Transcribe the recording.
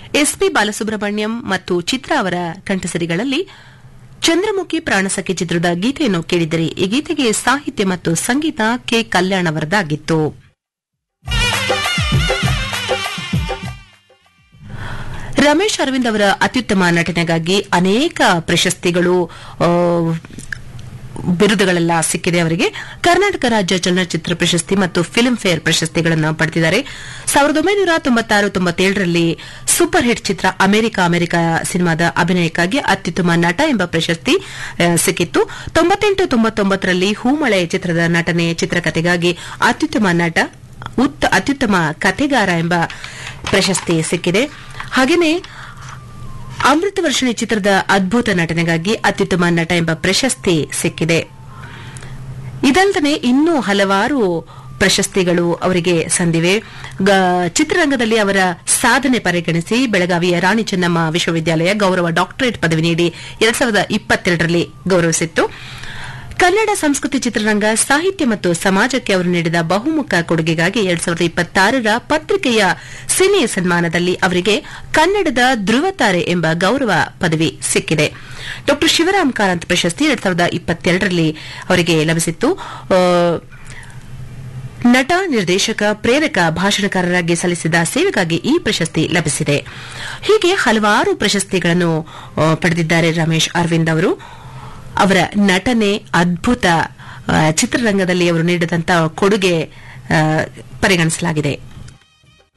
SP Balasubrahmanyam ಮತ್ತು ಚಿತ್ರ ಅವರ ಕಂಠಸರಿಗಳಲ್ಲಿ ಚಂದ್ರಮುಖಿ ಪ್ರಾಣಸಖಿ ಚಿತ್ರದ ಗೀತೆಯನ್ನು ಕೇಳಿದರೆ ಈ ಗೀತೆಗೆ ಸಾಹಿತ್ಯ ಮತ್ತು ಸಂಗೀತ ಕೆ ಕಲ್ಯಾಣ್ ಅವರದಾಗಿತ್ತು ರಮೇಶ್ ಅರವಿಂದ್ ಅವರ ಅತ್ಯುತ್ತಮ ನಟನೆಗಾಗಿ ಅನೇಕ ಪ್ರಶಸ್ತಿಗಳು ಆ, ಬಿರುದುಗಳೆಲ್ಲ ಸಿಕ್ಕಿದೆ ಅವರಿಗೆ ಕರ್ನಾಟಕ ರಾಜ್ಯ ಚಲನಚಿತ್ರ ಪ್ರಶಸ್ತಿ ಮತ್ತು ಫಿಲ್ಮ್ ಫೇರ್ ಪ್ರಶಸ್ತಿಗಳನ್ನು ಪಡೆದಿದ್ದಾರೆ ಸಾವಿರದ ಒಂಬೈನೂರ ತೊಂಬತ್ತಾರು ತೊಂಬತ್ತೇಳರಲ್ಲಿ ಸೂಪರ್ ಹಿಟ್ ಚಿತ್ರ ಅಮೆರಿಕ ಅಮೆರಿಕ ಸಿನಿಮಾದ ಅಭಿನಯಕ್ಕಾಗಿ ಅತ್ಯುತ್ತಮ ನಟ ಎಂಬ ಪ್ರಶಸ್ತಿ ಆ, ಸಿಕ್ಕಿತ್ತು ತೊಂಬತ್ತೆಂಟು ತೊಂಬತ್ತೊಂಬತ್ತರಲ್ಲಿ ಹೂಮಳೆ ಚಿತ್ರದ ನಟನೆ ಚಿತ್ರಕಥೆಗಾಗಿ ಅತ್ಯುತ್ತಮ ನಟ ಉತ್ತ- ಅತ್ಯುತ್ತಮ ಕಥೆಗಾರ ಎಂಬ ಪ್ರಶಸ್ತಿ ಸಿಕ್ಕಿದೆ ಹಾಗೆಯೇ ಅಮೃತ ವರ್ಷಿಣಿ ಚಿತ್ರದ ಅದ್ಭುತ ನಟನೆಗಾಗಿ ಅತ್ಯುತ್ತಮ ನಟ ಎಂಬ ಪ್ರಶಸ್ತಿ ಸಿಕ್ಕಿದೆ ಇದಲ್ಲದೆ ಇನ್ನೂ ಹಲವಾರು ಪ್ರಶಸ್ತಿಗಳು ಅವರಿಗೆ ಸಂದಿವೆ ಗ- ಚಿತ್ರರಂಗದಲ್ಲಿ ಅವರ ಸಾಧನೆ ಪರಿಗಣಿಸಿ ಬೆಳಗಾವಿಯ ರಾಣಿ ಚೆನ್ನಮ್ಮ ವಿಶ್ವವಿದ್ಯಾಲಯ ಗೌರವ ಡಾಕ್ಟರೇಟ್ ಪದವಿ ನೀಡಿ ಎರಡ್ ಸಾವಿರದ ಇಪ್ಪತ್ತೆರಡರಲ್ಲಿ ಗೌರವಿಸಿತ್ತು ಕನ್ನಡ ಸಂಸ್ಕೃತಿ ಚಿತ್ರರಂಗ ಸಾಹಿತ್ಯ ಮತ್ತು ಸಮಾಜಕ್ಕೆ ಅವರು ನೀಡಿದ ಬಹುಮುಖ ಕೊಡುಗೆಗಾಗಿ ಎರಡ್ ಸಾವಿರದ ಇಪ್ಪತ್ತಾರರ ಪತ್ರಿಕೆಯ ಸಿನಿ ಸನ್ಮಾನದಲ್ಲಿ ಅವರಿಗೆ ಕನ್ನಡದ ಧ್ರುವತಾರೆ ಎಂಬ ಗೌರವ ಪದವಿ ಸಿಕ್ಕಿದೆ ಡಾ ಶಿವರಾಮ್ ಕಾರಂತ್ ಪ್ರಶಸ್ತಿ ಎರಡ್ ಸಾವಿರದ ಇಪ್ಪತ್ತೆರಡರಲ್ಲಿ ಅವರಿಗೆ ಲಭಿಸಿತ್ತು ಆ, ನಟ ನಿರ್ದೇಶಕ ಪ್ರೇರಕ ಭಾಷಣಕಾರರಾಗಿ ಸಲ್ಲಿಸಿದ ಸೇವೆಗಾಗಿ ಈ ಪ್ರಶಸ್ತಿ ಲಭಿಸಿದೆ ಹೀಗೆ ಹಲವಾರು ಪ್ರಶಸ್ತಿಗಳನ್ನು ಆ, ಪಡೆದಿದ್ದಾರೆ ರಮೇಶ್ ಅರವಿಂದ್ ಅವರು ಅವರ ನಟನೆ ಅದ್ಭುತ ಆ, ಚಿತ್ರರಂಗದಲ್ಲಿ ಅವರು ನೀಡಿದಂತಹ ಕೊಡುಗೆ ಆ, ಪರಿಗಣಿಸಲಾಗಿದೆ